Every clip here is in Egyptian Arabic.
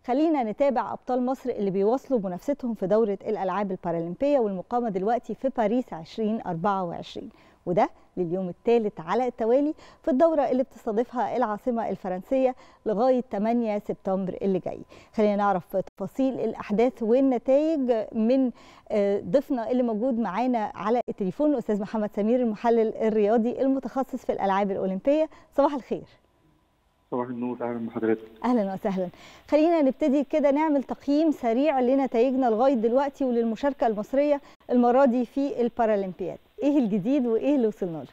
خلينا نتابع أبطال مصر اللي بيواصلوا منافستهم في دورة الألعاب البارالمبية والمقامة دلوقتي في باريس 2024 وده لليوم الثالث على التوالي في الدورة اللي بتستضيفها العاصمة الفرنسية لغاية 8 سبتمبر اللي جاي خلينا نعرف تفاصيل الأحداث والنتائج من ضيفنا اللي موجود معانا على التليفون الأستاذ محمد سمير المحلل الرياضي المتخصص في الألعاب الأولمبية صباح الخير صباح النور اهلا بحضرتك اهلا وسهلا خلينا نبتدي كده نعمل تقييم سريع لنتائجنا لغايه دلوقتي وللمشاركه المصريه المره دي في البارالمبياد ايه الجديد وايه اللي وصلنا له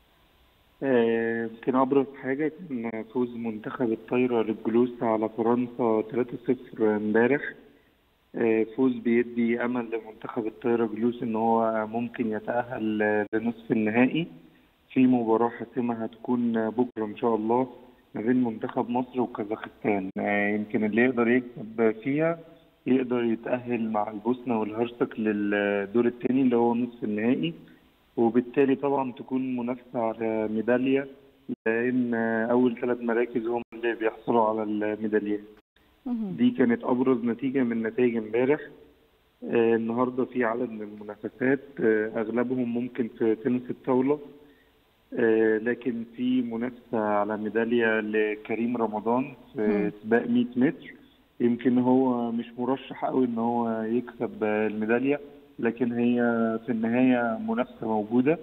يمكن آه ابرز حاجه كان فوز منتخب الطايره للجلوس على فرنسا 3-0 امبارح آه فوز بيدي امل لمنتخب الطايره جلوس ان هو ممكن يتاهل لنصف النهائي في مباراه حاسمه هتكون بكره ان شاء الله ما بين منتخب مصر وكازاخستان يمكن اللي يقدر يكسب فيها يقدر يتأهل مع البوسنة والهرسك للدور الثاني اللي هو نصف النهائي وبالتالي طبعا تكون منافسة على ميدالية لأن أول ثلاث مراكز هم اللي بيحصلوا على الميداليات دي كانت أبرز نتيجة من نتائج امبارح النهاردة في عدد من المنافسات أغلبهم ممكن في تنس الطاولة آه لكن في منافسة على ميدالية لكريم رمضان في سباق 100 متر يمكن هو مش مرشح قوي ان هو يكسب الميدالية لكن هي في النهاية منافسة موجودة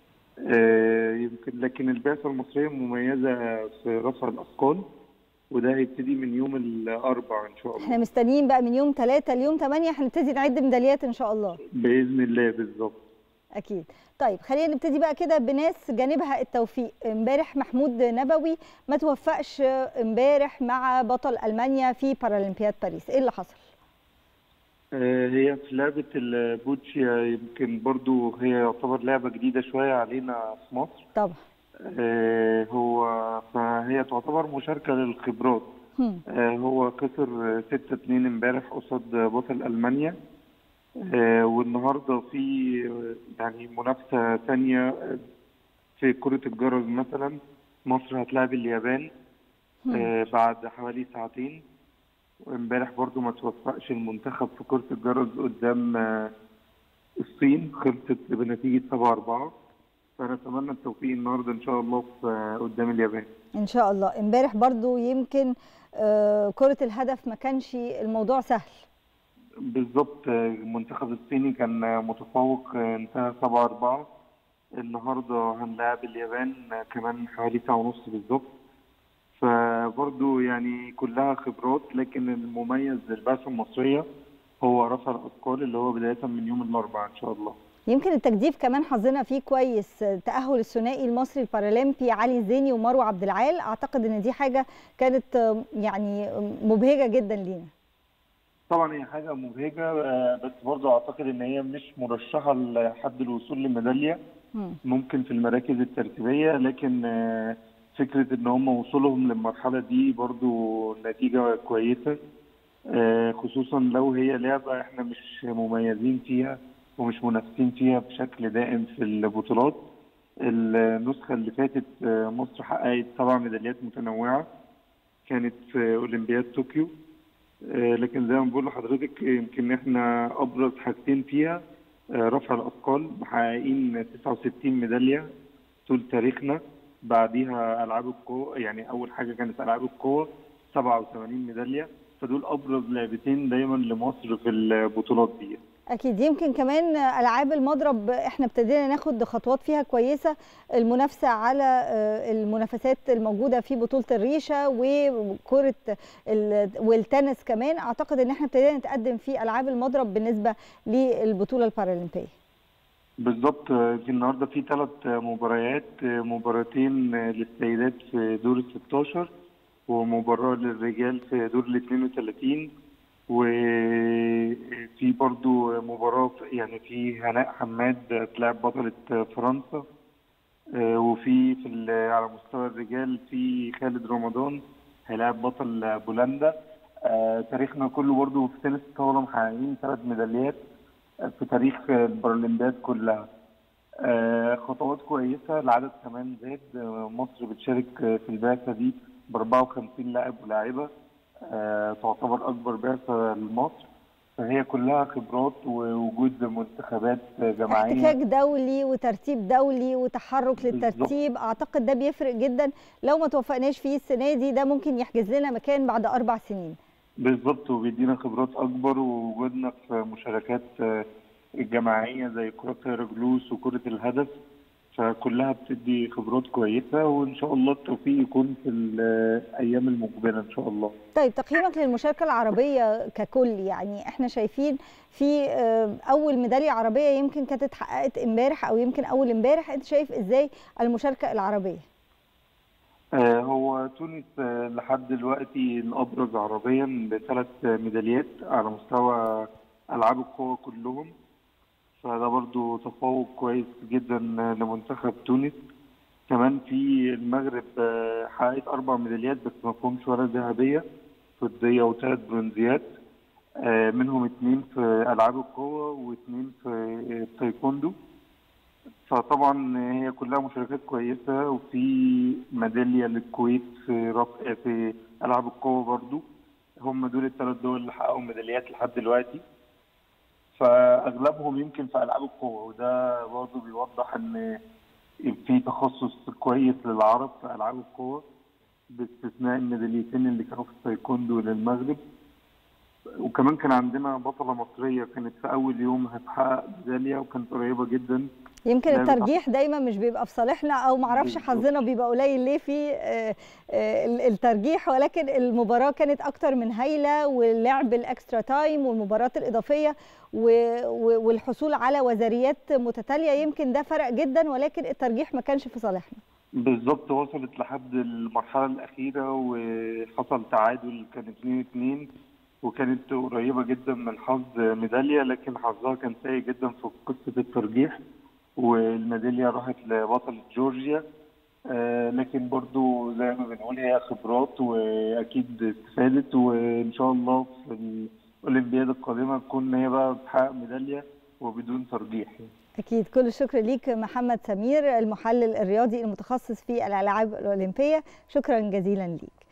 آه يمكن لكن البعثة المصرية مميزة في رفع الأثقال وده هيبتدي من يوم الأربعاء إن شاء الله احنا مستنيين بقى من يوم 3 ليوم 8 هنبتدي نعد ميداليات إن شاء الله بإذن الله بالظبط اكيد طيب خلينا نبتدي بقى كده بناس جانبها التوفيق امبارح محمود نبوي ما توفقش امبارح مع بطل المانيا في بارالمبياد باريس ايه اللي حصل آه هي في لعبه البوتشيا يمكن برضو هي يعتبر لعبه جديده شويه علينا في مصر طبعا آه هو فهي تعتبر مشاركه للخبرات آه هو خسر 6 2 امبارح قصاد بطل المانيا آه والنهارده في يعني منافسه ثانيه في كره الجرس مثلا مصر هتلاعب اليابان آه بعد حوالي ساعتين وامبارح برضو ما توفقش المنتخب في كره الجرس قدام آه الصين خلصت بنتيجه 7 4 فنتمنى التوفيق النهارده ان شاء الله في قدام اليابان ان شاء الله امبارح برضو يمكن كره الهدف ما كانش الموضوع سهل بالظبط المنتخب الصيني كان متفوق انتهى 7 4 النهارده هنلاعب اليابان كمان حوالي ساعه ونص بالظبط فبرضه يعني كلها خبرات لكن المميز للبعثه المصريه هو رفع الاثقال اللي هو بدايه من يوم الاربعاء ان شاء الله يمكن التجديف كمان حظنا فيه كويس تاهل الثنائي المصري البارالمبي علي زيني ومروه عبد العال اعتقد ان دي حاجه كانت يعني مبهجه جدا لينا طبعا هي حاجه مبهجه بس برضه اعتقد ان هي مش مرشحه لحد الوصول لميداليه ممكن في المراكز الترتيبيه لكن فكره ان هم وصولهم للمرحله دي برضه نتيجه كويسه خصوصا لو هي لعبه احنا مش مميزين فيها ومش منافسين فيها بشكل دائم في البطولات النسخه اللي فاتت مصر حققت سبع ميداليات متنوعه كانت في اولمبياد طوكيو لكن زي ما بقول لحضرتك يمكن احنا ابرز حاجتين فيها رفع الاثقال محققين 69 ميداليه طول تاريخنا بعديها العاب القوه يعني اول حاجه كانت العاب القوه 87 ميداليه فدول ابرز لعبتين دايما لمصر في البطولات دي اكيد يمكن كمان العاب المضرب احنا ابتدينا ناخد خطوات فيها كويسه المنافسه على المنافسات الموجوده في بطوله الريشه وكره والتنس كمان اعتقد ان احنا ابتدينا نتقدم في العاب المضرب بالنسبه للبطوله البارالمبيه بالظبط في النهارده في ثلاث مباريات مباراتين للسيدات في دور ال 16 ومباراه للرجال في دور ال 32 وفي برضو مباراة يعني في هناء حماد تلعب بطلة فرنسا وفي في على مستوى الرجال في خالد رمضان هيلاعب بطل بولندا تاريخنا كله برضو في تنس الطاولة محققين ثلاث ميداليات في تاريخ البارالمبياد كلها خطوات كويسة العدد كمان زاد مصر بتشارك في البعثة دي ب 54 لاعب ولاعبة آه، تعتبر أكبر بعثة لمصر فهي كلها خبرات ووجود منتخبات جماعية احتكاك دولي وترتيب دولي وتحرك بالظبط. للترتيب اعتقد ده بيفرق جدا لو ما توفقناش فيه السنه دي ده ممكن يحجز لنا مكان بعد اربع سنين بالظبط وبيدينا خبرات أكبر ووجودنا في مشاركات آه، الجماعية زي كرة الطايرة جلوس وكرة الهدف فكلها بتدي خبرات كويسة وإن شاء الله التوفيق يكون في الأيام المقبلة إن شاء الله طيب تقييمك للمشاركه العربيه ككل يعني احنا شايفين في آه، اول ميداليه عربيه يمكن كانت اتحققت امبارح او يمكن اول امبارح انت شايف ازاي المشاركه العربيه آه، هو تونس آه، لحد دلوقتي الأبرز عربيا بثلاث ميداليات على مستوى ألعاب القوى كلهم فده برضو تفوق كويس جدا لمنتخب تونس كمان في المغرب آه، حققت أربع ميداليات بس ما فيهمش ولا ذهبية فضية وثلاث برونزيات آه، منهم اتنين في ألعاب القوى واتنين في التايكوندو فطبعا هي كلها مشاركات كويسة وفي ميدالية للكويت في رفع في ألعاب القوة برضو هم دول الثلاث دول اللي حققوا ميداليات لحد دلوقتي فأغلبهم يمكن في ألعاب القوة وده برضو بيوضح إن في تخصص كويس للعرب في ألعاب القوة باستثناء الميداليتين اللي كانوا في التايكوندو للمغرب وكمان كان عندنا بطلة مصرية كانت في أول يوم هتحقق ميدالية وكانت قريبة جدا يمكن لا، الترجيح دايما مش بيبقى في صالحنا او معرفش بالظبط. حظنا بيبقى قليل ليه في آه، آه، ال- الترجيح ولكن المباراه كانت اكتر من هايله واللعب الاكسترا تايم والمباريات الاضافيه و- و- والحصول على وزريات متتاليه يمكن ده فرق جدا ولكن الترجيح ما كانش في صالحنا بالظبط وصلت لحد المرحلة الأخيرة وحصل تعادل كان 2-2 وكانت قريبة جدا من حظ ميدالية لكن حظها كان سيء جدا في قصة الترجيح والميدالية راحت لبطلة جورجيا آه، لكن برضو زي ما بنقول هي خبرات وأكيد استفادت وإن شاء الله في الأولمبياد القادمة تكون هي بقى بتحقق ميدالية وبدون ترجيح اكيد كل الشكر ليك محمد سمير المحلل الرياضي المتخصص في الالعاب الاولمبيه شكرا جزيلا ليك